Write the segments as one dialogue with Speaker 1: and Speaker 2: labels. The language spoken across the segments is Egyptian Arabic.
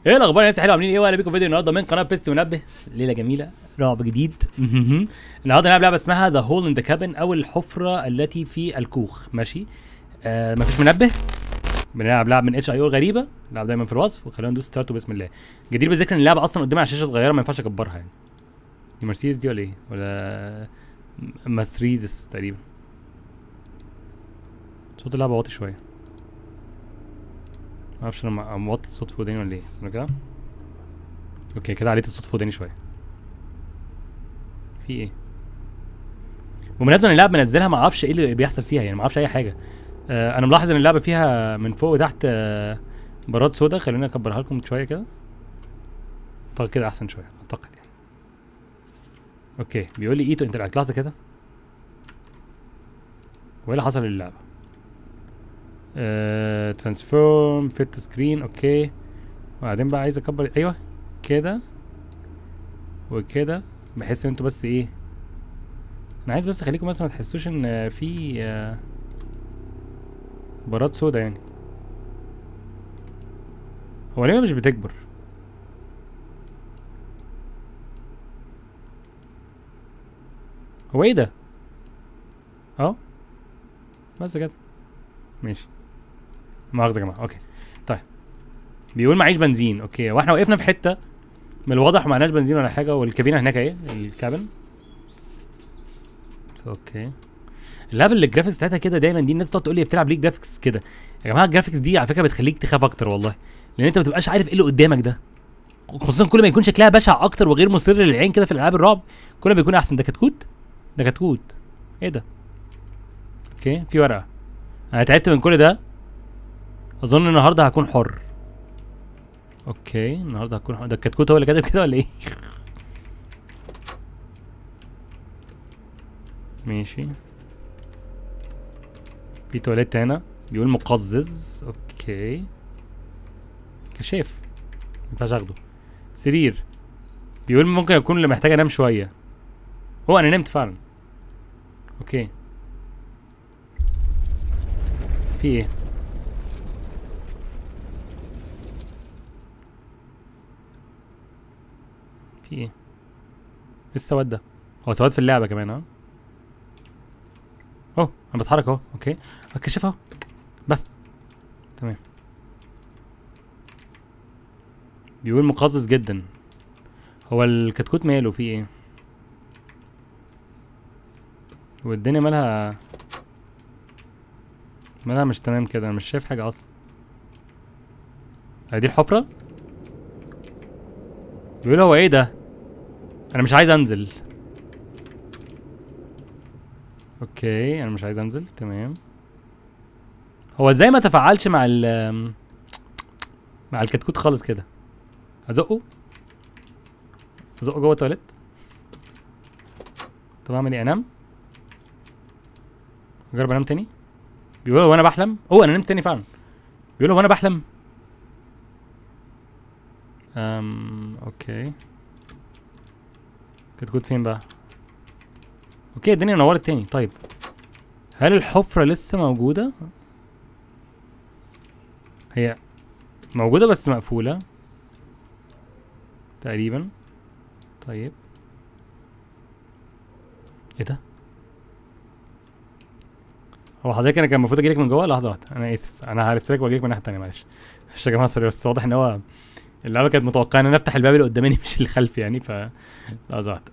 Speaker 1: ايه الاخبار يا ناس حلوه عاملين ايه واهلا بيكم في فيديو النهارده من قناه بيست منبه ليله جميله رعب جديد النهارده هنلعب لعبه اسمها ذا هول ان ذا كابن او الحفره التي في الكوخ ماشي آه مفيش منبه بنلعب لعب من اتش اي او غريبه نلعب دايما في الوصف وخلينا ندوس ستارت بسم الله جدير بالذكر ان اللعبه اصلا قدامي على شاشه صغيره ما ينفعش اكبرها يعني دي مرسيدس دي ولا ايه ولا ماستريدس تقريبا صوت اللعبه واطي شويه ما اعرفش انا موطي الصوت في وداني ولا ايه استنى كده اوكي كده عليت الصوت في وداني شويه في ايه بمناسبه ان اللعبه منزلها ما اعرفش ايه اللي بيحصل فيها يعني ما اعرفش اي حاجه آه انا ملاحظ ان اللعبه فيها من فوق وتحت آه براد سودا خلينا اكبرها لكم شويه كده اعتقد كده احسن شويه اعتقد يعني اوكي بيقول لي ايتو انتراكت لحظه كده وايه اللي حصل للعبه ترانسفورم فيت سكرين اوكي وبعدين بقى عايز اكبر ايوه كده وكده بحيث ان انتوا بس ايه انا عايز بس اخليكم بس ما تحسوش ان في آه، براد سودا يعني هو ليه مش بتكبر هو ايه ده اهو بس كده ماشي مؤاخذة يا جماعة اوكي طيب بيقول معيش بنزين اوكي واحنا وقفنا في حتة من الواضح معناش بنزين ولا حاجة والكابينة هناك اهي الكابن اوكي اللعبة اللي الجرافيكس بتاعتها كده دايما دي الناس بتقعد تقول لي بتلعب ليه جرافيكس كده يا جماعة الجرافيكس دي على فكرة بتخليك تخاف اكتر والله لان انت ما بتبقاش عارف ايه اللي قدامك ده خصوصا كل ما يكون شكلها بشع اكتر وغير مثير للعين كده في الالعاب الرعب كل ما بيكون احسن ده كتكوت ده كتكوت ايه ده اوكي في ورقة انا تعبت من كل ده اظن النهارده هكون حر اوكي النهارده هكون حر ده الكتكوت هو اللي كاتب كده ولا ايه ماشي في تواليت هنا بيقول مقزز اوكي كشاف مينفعش اخده سرير بيقول ممكن اكون اللي محتاج انام شويه هو انا نمت فعلا اوكي في ايه في ايه ايه السواد ده هو سواد في اللعبه كمان ها اهو انا بتحرك اهو اوكي اكشف اهو بس تمام بيقول مقزز جدا هو الكتكوت ماله فيه ايه والدنيا مالها مالها مش تمام كده انا مش شايف حاجه اصلا هي دي الحفره بيقول هو ايه ده انا مش عايز انزل اوكي انا مش عايز انزل تمام هو ازاي ما تفاعلش مع ال مع الكتكوت خالص كده ازقه ازقه جوه التواليت طب اعمل ايه انام اجرب انام تاني بيقول هو انا بحلم اوه انا نمت تاني فعلا بيقول هو انا بحلم امم اوكي كتكوت فين بقى اوكي الدنيا نورت تاني طيب هل الحفرة لسه موجودة هي موجودة بس مقفولة تقريبا طيب ايه ده هو حضرتك انا كان المفروض اجيلك من جوه لحظه واحده انا اسف انا هلف لك واجيلك من الناحيه التانيه معلش معلش يا جماعه سوري بس واضح ان هو اللعبه كانت متوقعه ان انا افتح الباب اللي قدامي مش اللي خلفي يعني ف لحظه واحده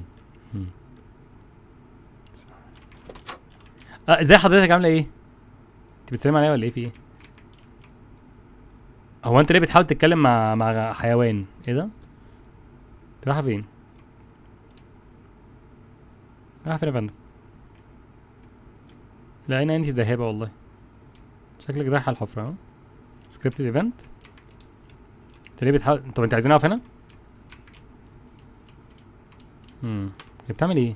Speaker 1: اه ازاي حضرتك عامله ايه انت بتسلم عليا ولا ايه في ايه هو انت ليه بتحاول تتكلم مع مع حيوان ايه ده انت رايحه فين رايحه فين يا فندم لا انا انت ذاهبه والله شكلك رايحه الحفره ها سكريبتد ايفنت انت ليه بتحاول طب انت عايزين اقف هنا امم هي بتعمل ايه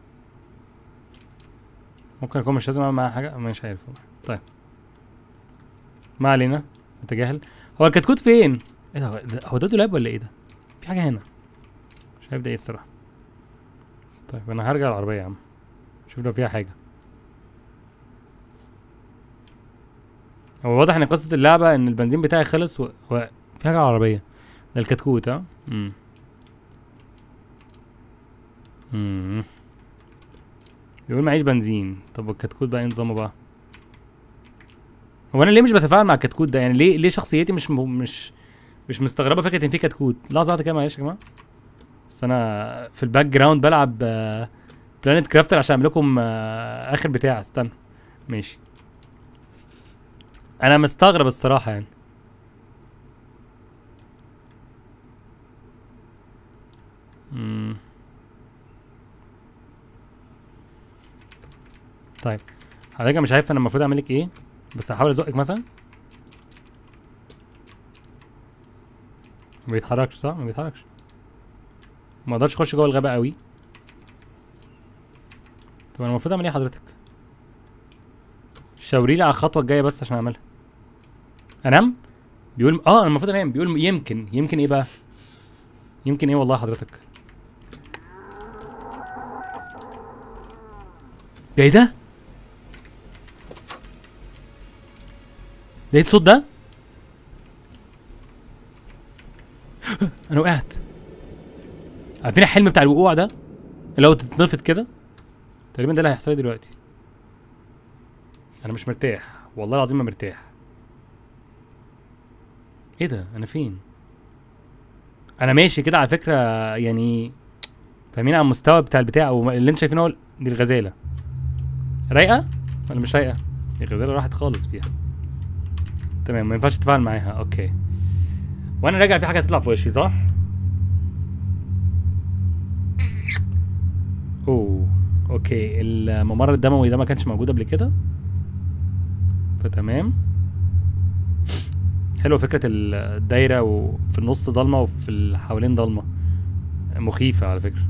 Speaker 1: ممكن اكون مش لازم اعمل معاها حاجه مش عارف والله طيب ما علينا نتجاهل هو الكتكوت فين ايه ده هو ده- هو ده دولاب ولا ايه ده في حاجه هنا مش عارف ده ايه الصراحه طيب انا هرجع العربيه يا عم شوف لو فيها حاجه هو واضح ان قصه اللعبه ان البنزين بتاعي خلص و... و... في حاجه على العربيه ده الكتكوت ها امم امم بيقول معيش بنزين طب والكتكوت بقى ايه نظامه بقى هو انا ليه مش بتفاعل مع الكتكوت ده يعني ليه ليه شخصيتي مش م... مش مش مستغربه فكره ان في كتكوت لحظه واحده كده معلش يا جماعه بس انا في الباك جراوند بلعب بلانت كرافتر عشان اعمل لكم آه، اخر بتاع استنى ماشي انا مستغرب الصراحه يعني مم. طيب حضرتك مش عارف انا المفروض اعمل لك ايه بس هحاول ازقك مثلا ما بيتحركش صح ما بيتحركش ما اقدرش اخش جوه الغابه قوي طب انا المفروض اعمل ايه حضرتك شاوري لي على الخطوه الجايه بس عشان اعملها انام بيقول اه انا المفروض انام بيقول يمكن يمكن ايه بقى يمكن ايه والله حضرتك ده ايه ده ده ايه الصوت ده انا وقعت عارفين الحلم بتاع الوقوع ده اللي هو تتنفض كده تقريبا ده اللي هيحصل لي دلوقتي انا مش مرتاح والله العظيم ما مرتاح ايه ده انا فين انا ماشي كده على فكره يعني فاهمين على المستوى بتاع البتاع او اللي انت شايفينه هو دي الغزاله رايقه ولا مش رايقه دي الغزاله راحت خالص فيها تمام ما ينفعش تتفاعل معاها اوكي وانا راجع في حاجه هتطلع في وشي صح اوه اوكي الممر الدموي ده ما كانش موجود قبل كده فتمام حلوه فكره الدايره وفي النص ضلمه وفي اللي حوالين ضلمه مخيفه على فكره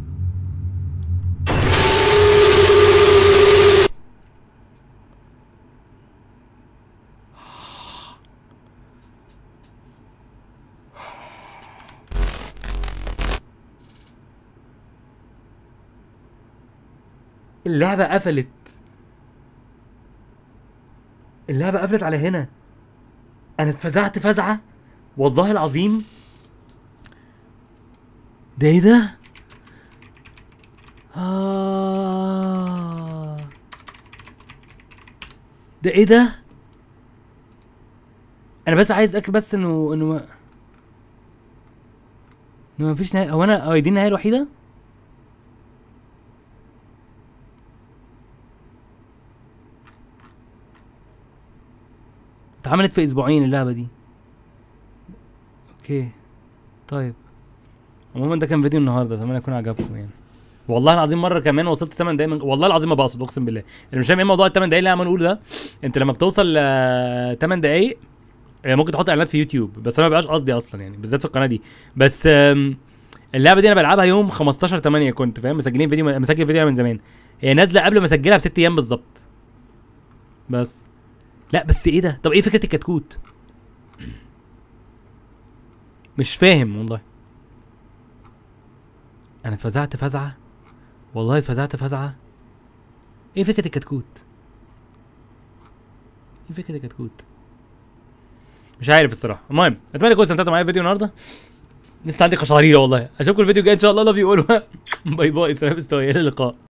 Speaker 1: اللعبة قفلت اللعبة قفلت على هنا انا اتفزعت فزعة والله العظيم ده ايه ده آه. ده ايه ده انا بس عايز اكل بس انه انه ما... انه مفيش نهاية هو انا اه دي النهاية الوحيدة اتعملت في اسبوعين اللعبه دي اوكي طيب عموما ده كان فيديو النهارده اتمنى يكون عجبكم يعني والله العظيم مره كمان وصلت 8 دقايق من... والله العظيم ما بقصد اقسم بالله اللي مش فاهم ايه موضوع ال 8 دقايق اللي انا عمال اقوله ده انت لما بتوصل ل 8 دقايق آه، ممكن تحط اعلانات في يوتيوب بس انا ما بقاش قصدي اصلا يعني بالذات في القناه دي بس آم، اللعبه دي انا بلعبها يوم 15 8 كنت فاهم مسجلين فيديو مسجل فيديو من زمان هي نازله قبل ما اسجلها بست ايام بالظبط بس لا بس ايه ده طب ايه فكره الكتكوت مش فاهم والله انا اتفزعت فزعه والله اتفزعت فزعه ايه فكره الكتكوت ايه فكره الكتكوت مش عارف الصراحه المهم اتمنى تكونوا استمتعتوا معايا في الفيديو النهارده لسه عندي قشعريره والله اشوفكم الفيديو الجاي ان شاء الله لاف يو باي باي سلام استوى الى اللقاء